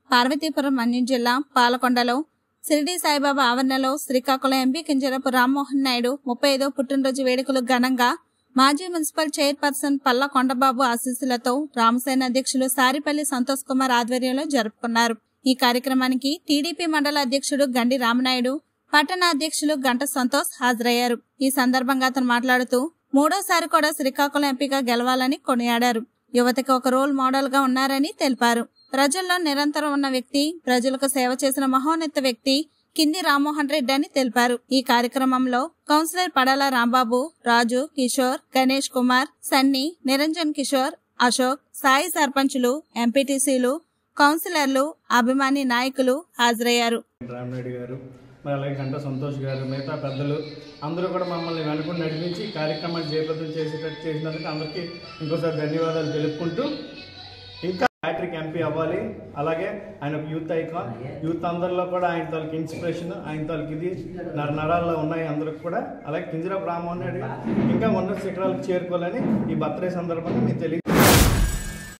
పార్వతీపురం మన్యం జిల్లా పాలకొండలో షిరిడి సాయిబాబా ఆవరణలో శ్రీకాకుళం ఎంపీ కింజరపు రామ్మోహన్ నాయుడు ముప్పై ఐదో పుట్టినరోజు వేడుకలు ఘనంగా మాజీ మున్సిపల్ చైర్పర్సన్ పల్ల కొండబాబు ఆశీస్సులతో రామసేన అధ్యక్షులు సారిపల్లి సంతోష్ కుమార్ ఆధ్వర్యంలో జరుపుకున్నారు ఈ కార్యక్రమానికి టీడీపీ మండల అధ్యక్షుడు గండి రామనాయుడు పట్టణ అధ్యక్షులు గంట సంతోష్ హాజరయ్యారు ఈ సందర్భంగా అతను మాట్లాడుతూ మూడోసారి కూడా శ్రీకాకుళం ఎంపీగా గెలవాలని కొనియాడారు యువతకి ఒక రోల్ మోడల్ గా ఉన్నారని తెలిపారు ప్రజల్లో నిరంతరం ఉన్న వ్యక్తి ప్రజలకు సేవ చేసిన మహోన్నత వ్యక్తి కింది రామ్మోహన్ రెడ్డి అని తెలిపారు ఈ కార్యక్రమంలో కౌన్సిలర్ పడాల రాంబాబు రాజు కిషోర్ గణేష్ కుమార్ సన్నీ నిరంజన్ కిషోర్ అశోక్ సాయి సర్పంచులు ఎంపీటీసీలు కౌన్సిలర్లు అభిమాని నాయకులు హాజరయ్యారు రామనాయుడు గారు మరి అలాగే గంట సంతోష్ గారు మిగతా పెద్దలు అందరూ కూడా మమ్మల్ని వెనుకొని నడిపించి ఈ కార్యక్రమాన్ని జయప్రదం చేసేటట్టు చేసినందుకు అందరికీ ఇంకోసారి ధన్యవాదాలు తెలుపుకుంటూ ఇంకా హ్యాట్రిక్ ఎంపీ అవ్వాలి అలాగే ఆయన ఒక యూత్ ఐకాన్ యూత్ అందరిలో కూడా ఆయన తాలూకు ఇన్స్పిరేషన్ ఆయన తాలూకు ఇది నర నరాల్లో ఉన్నాయి అందరికి కూడా అలాగే కింజరాపు రామ్మోహన్ రెడ్డి ఇంకా ఉన్నత శిఖరాలకు చేరుకోవాలని ఈ బర్త్డే సందర్భంగా మీకు తెలియ